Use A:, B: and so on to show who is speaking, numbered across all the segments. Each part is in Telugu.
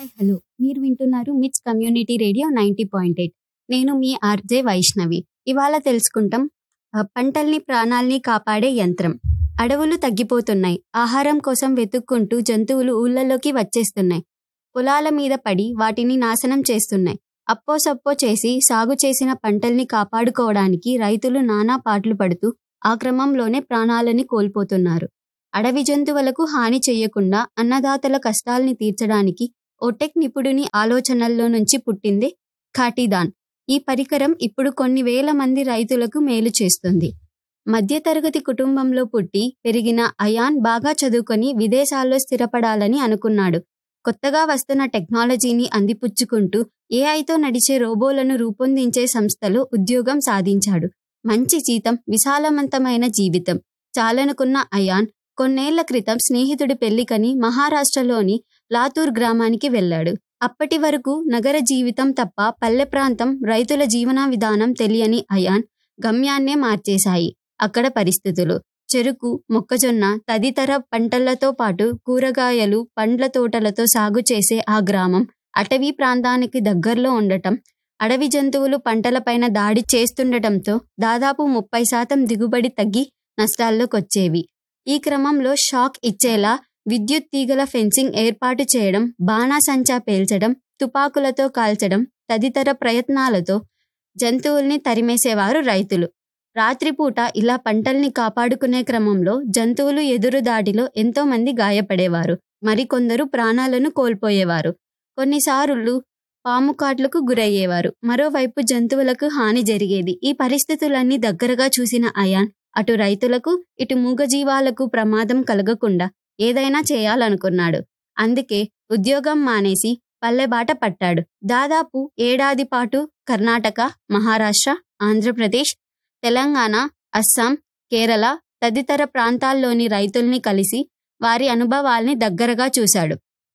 A: హాయ్ హలో మీరు వింటున్నారు MITS community radio ninety point eight నేను మీ ఆర్జే వైష్ణవి ఇవాళ తెలుసుకుంటాం ఆ, పంటల్ని ప్రాణాల్ని కాపాడే యంత్రం అడవులు తగ్గిపోతున్నాయి ఆహారం కోసం వెతుక్కుంటూ జంతువులు ఊళ్ళలోకి వచ్చేస్తున్నాయి పొలాల మీద పడి వాటిని నాశనం చేస్తున్నాయి అప్పో సప్పో చేసి సాగు చేసిన పంటల్ని కాపాడుకోవడానికి రైతులు నానా పాటలు పడుతూ ఆ క్రమంలోనే ప్రాణాలని కోల్పోతున్నారు అడవి జంతువులకు హాని చేయకుండా అన్నదాతల కష్టాల్ని తీర్చడానికి ఓ టెక్ నిపుణుని ఆలోచనల్లో నుంచి పుట్టిందే ఖాటీదాన్ ఈ పరికరం ఇప్పుడు కొన్ని వేల మంది రైతులకు మేలు చేస్తుంది మధ్యతరగతి కుటుంబంలో పుట్టి పెరిగిన అయాన్ బాగా చదువుకొని విదేశాల్లో స్థిరపడాలని అనుకున్నాడు కొత్తగా వస్తున్న టెక్నాలజీని అందిపుచ్చుకుంటూ ఏఐతో నడిచే రోబోలను రూపొందించే సంస్థలో ఉద్యోగం సాధించాడు మంచి జీతం విశాలవంతమైన జీవితం చాలనుకున్న అయాన్ కొన్నేళ్ల క్రితం స్నేహితుడి పెళ్లికని మహారాష్ట్రలోని లాతూర్ గ్రామానికి వెళ్ళాడు అప్పటి వరకు నగర జీవితం తప్ప పల్లె ప్రాంతం రైతుల జీవన విధానం తెలియని అయాన్ గమ్యాన్నే మార్చేశాయి అక్కడ పరిస్థితులు చెరుకు మొక్కజొన్న తదితర పంటలతో పాటు కూరగాయలు పండ్ల తోటలతో సాగు చేసే ఆ గ్రామం అటవీ ప్రాంతానికి దగ్గరలో ఉండటం అడవి జంతువులు పంటలపైన దాడి చేస్తుండటంతో దాదాపు ముప్పై శాతం దిగుబడి తగ్గి నష్టాల్లోకొచ్చేవి ఈ క్రమంలో షాక్ ఇచ్చేలా విద్యుత్ తీగల ఫెన్సింగ్ ఏర్పాటు చేయడం బాణాసంచా పేల్చడం తుపాకులతో కాల్చడం తదితర ప్రయత్నాలతో జంతువుల్ని తరిమేసేవారు రైతులు రాత్రిపూట ఇలా పంటల్ని కాపాడుకునే క్రమంలో జంతువులు ఎదురు దాడిలో ఎంతో మంది గాయపడేవారు మరికొందరు ప్రాణాలను కోల్పోయేవారు కొన్నిసార్లు పాము కాట్లకు గురయ్యేవారు మరోవైపు జంతువులకు హాని జరిగేది ఈ పరిస్థితులన్నీ దగ్గరగా చూసిన అయాన్ అటు రైతులకు ఇటు మూగజీవాలకు ప్రమాదం కలగకుండా ఏదైనా చేయాలనుకున్నాడు అందుకే ఉద్యోగం మానేసి పల్లెబాట పట్టాడు దాదాపు ఏడాది పాటు కర్ణాటక మహారాష్ట్ర ఆంధ్రప్రదేశ్ తెలంగాణ అస్సాం కేరళ తదితర ప్రాంతాల్లోని రైతుల్ని కలిసి వారి అనుభవాల్ని దగ్గరగా చూశాడు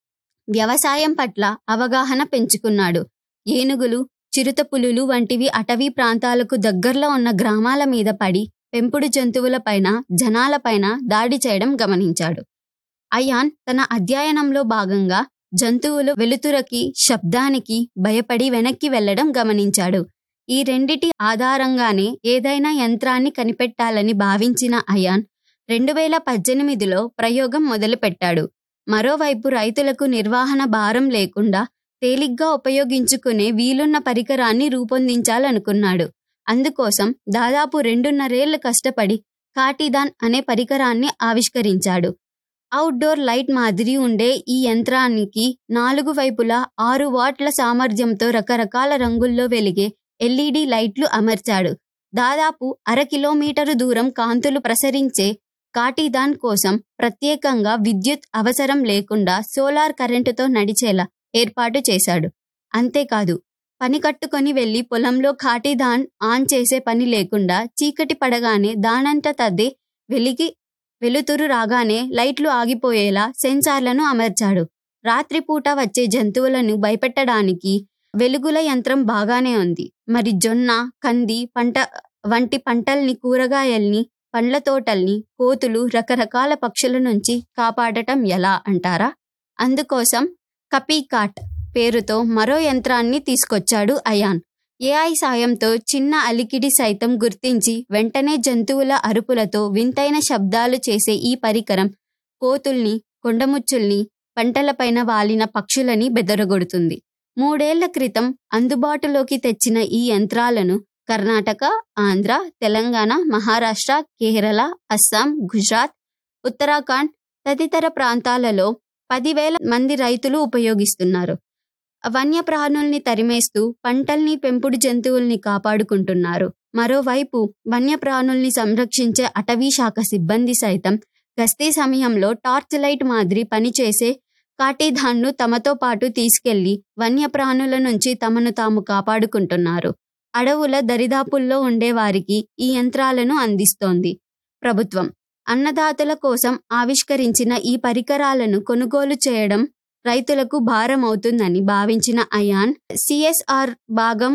A: వ్యవసాయం పట్ల అవగాహన పెంచుకున్నాడు ఏనుగులు చిరుతపులులు వంటివి అటవీ ప్రాంతాలకు దగ్గరలో ఉన్న గ్రామాల మీద పడి పెంపుడు జంతువులపైన జనాలపైన దాడి చేయడం గమనించాడు అయాన్ తన అధ్యయనంలో భాగంగా జంతువులు వెలుతురకి శబ్దానికి భయపడి వెనక్కి వెళ్లడం గమనించాడు ఈ రెండిటి ఆధారంగానే ఏదైనా యంత్రాన్ని కనిపెట్టాలని భావించిన అయాన్ రెండు వేల పద్దెనిమిదిలో ప్రయోగం మొదలుపెట్టాడు మరోవైపు రైతులకు నిర్వహణ భారం లేకుండా తేలిగ్గా ఉపయోగించుకునే వీలున్న పరికరాన్ని రూపొందించాలనుకున్నాడు అందుకోసం దాదాపు రెండున్నరేళ్లు కష్టపడి కాటిదాన్ అనే పరికరాన్ని ఆవిష్కరించాడు అవుట్డోర్ లైట్ మాదిరి ఉండే ఈ యంత్రానికి నాలుగు వైపులా ఆరు వాట్ల సామర్థ్యంతో రకరకాల రంగుల్లో వెలిగే ఎల్ఈడి లైట్లు అమర్చాడు దాదాపు అర కిలోమీటరు దూరం కాంతులు ప్రసరించే కాటిదాన్ కోసం ప్రత్యేకంగా విద్యుత్ అవసరం లేకుండా సోలార్ కరెంటుతో నడిచేలా ఏర్పాటు చేశాడు అంతేకాదు పని కట్టుకొని వెళ్లి పొలంలో కాటిదాన్ ఆన్ చేసే పని లేకుండా చీకటి పడగానే దానంట తద్దే వెలిగి వెలుతురు రాగానే లైట్లు ఆగిపోయేలా సెన్సార్లను అమర్చాడు రాత్రిపూట వచ్చే జంతువులను భయపెట్టడానికి వెలుగుల యంత్రం బాగానే ఉంది మరి జొన్న కంది పంట వంటి పంటల్ని కూరగాయల్ని పండ్ల తోటల్ని కోతులు రకరకాల పక్షుల నుంచి కాపాడటం ఎలా అంటారా అందుకోసం కపీకాట్ పేరుతో మరో యంత్రాన్ని తీసుకొచ్చాడు అయాన్ ఏఐ సాయంతో చిన్న అలికిడి సైతం గుర్తించి వెంటనే జంతువుల అరుపులతో వింతైన శబ్దాలు చేసే ఈ పరికరం కోతుల్ని కొండముచ్చుల్ని పంటలపైన వాలిన పక్షులని బెదరగొడుతుంది మూడేళ్ల క్రితం అందుబాటులోకి తెచ్చిన ఈ యంత్రాలను కర్ణాటక ఆంధ్ర తెలంగాణ మహారాష్ట్ర కేరళ అస్సాం గుజరాత్ ఉత్తరాఖండ్ తదితర ప్రాంతాలలో పదివేల మంది రైతులు ఉపయోగిస్తున్నారు వన్యప్రాణుల్ని తరిమేస్తూ పంటల్ని పెంపుడు జంతువుల్ని కాపాడుకుంటున్నారు మరోవైపు వన్యప్రాణుల్ని సంరక్షించే అటవీ శాఖ సిబ్బంది సైతం గస్తీ సమయంలో టార్చ్ లైట్ మాదిరి పనిచేసే కాటిధాన్ను తమతో పాటు తీసుకెళ్లి వన్యప్రాణుల నుంచి తమను తాము కాపాడుకుంటున్నారు అడవుల దరిదాపుల్లో ఉండే వారికి ఈ యంత్రాలను అందిస్తోంది ప్రభుత్వం అన్నదాతల కోసం ఆవిష్కరించిన ఈ పరికరాలను కొనుగోలు చేయడం రైతులకు భారం అవుతుందని భావించిన అయాన్ సిఎస్ఆర్ భాగం